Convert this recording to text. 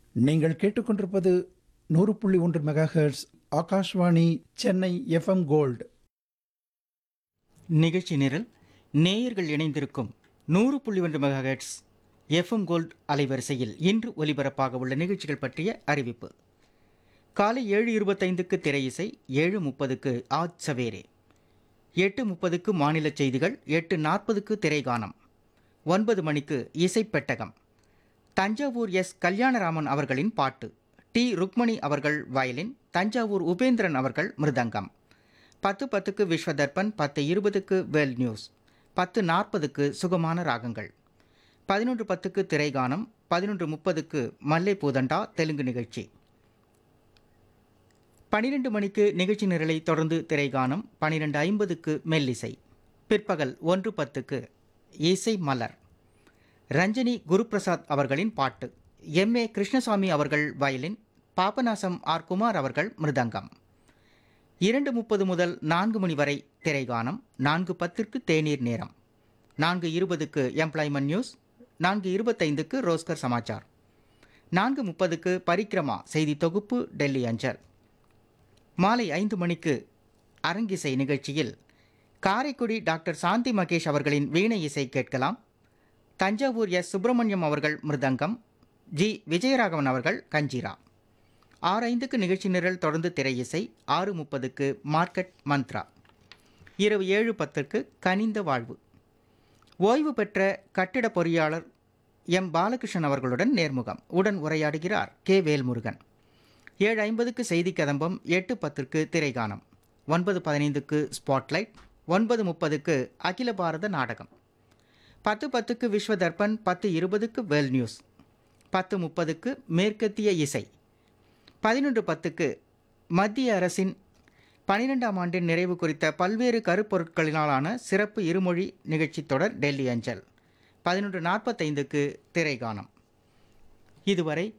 நீங்கள் கேட்டுக்கொண்டிருப்பது நூறு புள்ளி ஒன்று megahertz Akashvani Chennai FM gold நிகழ்ச்சி நிரல் நேயர்கள் இணைந்திருக்கும் நூறு புள்ளி ஒன்று மெகாஹெட்ஸ் எஃப்எம் கோல்ட் அலைவரிசையில் இன்று ஒலிபரப்பாக உள்ள நிகழ்ச்சிகள் பற்றிய அறிவிப்பு காலை ஏழு இருபத்தைந்துக்கு திரை இசை ஏழு முப்பதுக்கு ஆஜ் சவேரே எட்டு முப்பதுக்கு மாநில செய்திகள் எட்டு நாற்பதுக்கு திரைகானம் ஒன்பது மணிக்கு இசைப்பெட்டகம் தஞ்சாவூர் எஸ் கல்யாணராமன் அவர்களின் பாட்டு டி ருக்மணி அவர்கள் வயலின் தஞ்சாவூர் உபேந்திரன் அவர்கள் மிருதங்கம் பத்து பத்துக்கு விஸ்வதர்பன் பத்து இருபதுக்கு வேல் நியூஸ் பத்து நாற்பதுக்கு சுகமான ராகங்கள் பதினொன்று பத்துக்கு திரைகானம் பதினொன்று முப்பதுக்கு மல்லை பூதண்டா தெலுங்கு நிகழ்ச்சி பனிரெண்டு மணிக்கு நிகழ்ச்சி நிரலை தொடர்ந்து திரைகானம் பனிரெண்டு ஐம்பதுக்கு மெல்லிசை பிற்பகல் ஒன்று பத்துக்கு இசை மலர் ரஞ்சனி குருபிரசாத் அவர்களின் பாட்டு எம் ஏ கிருஷ்ணசாமி அவர்கள் வயலின் பாபநாசம் ஆர் குமார் அவர்கள் மிருதங்கம் இரண்டு முப்பது முதல் நான்கு மணி வரை திரைகானம் நான்கு பத்திற்கு தேநீர் நேரம் நான்கு இருபதுக்கு எம்ப்ளாய்மெண்ட் நியூஸ் நான்கு இருபத்தைந்துக்கு ரோஸ்கர் சமாச்சார் நான்கு முப்பதுக்கு பரிக்ரமா செய்தி தொகுப்பு டெல்லி அஞ்சல் மாலை ஐந்து மணிக்கு அரங்கிசை நிகழ்ச்சியில் காரைக்குடி டாக்டர் சாந்தி மகேஷ் அவர்களின் வீணை இசை கேட்கலாம் தஞ்சாவூர் எஸ் சுப்பிரமணியம் அவர்கள் மிருதங்கம் ஜி விஜயராகவன் அவர்கள் கஞ்சிரா ஆறு ஐந்துக்கு நிகழ்ச்சி நிரல் தொடர்ந்து திரை இசை ஆறு முப்பதுக்கு மார்க்கெட் மந்த்ரா இரவு ஏழு பத்துக்கு கனிந்த வாழ்வு ஓய்வு பெற்ற கட்டிட பொறியாளர் எம் பாலகிருஷ்ணன் அவர்களுடன் நேர்முகம் உடன் உரையாடுகிறார் கே வேல்முருகன் ஏழு ஐம்பதுக்கு செய்தி கதம்பம் எட்டு பத்திற்கு திரைகானம் ஒன்பது பதினைந்துக்கு ஸ்பாட்லைட் ஒன்பது முப்பதுக்கு அகில பாரத நாடகம் பத்து பத்துக்கு விஸ்வ தர்பன் பத்து இருபதுக்கு வேல் நியூஸ் பத்து முப்பதுக்கு மேற்கத்திய இசை பதினொன்று பத்துக்கு மத்திய அரசின் பனிரெண்டாம் ஆண்டின் நிறைவு குறித்த பல்வேறு கருப்பொருட்களினாலான சிறப்பு இருமொழி நிகழ்ச்சி தொடர் டெல்லி அஞ்சல் பதினொன்று நாற்பத்தைந்துக்கு திரைகானம் இதுவரை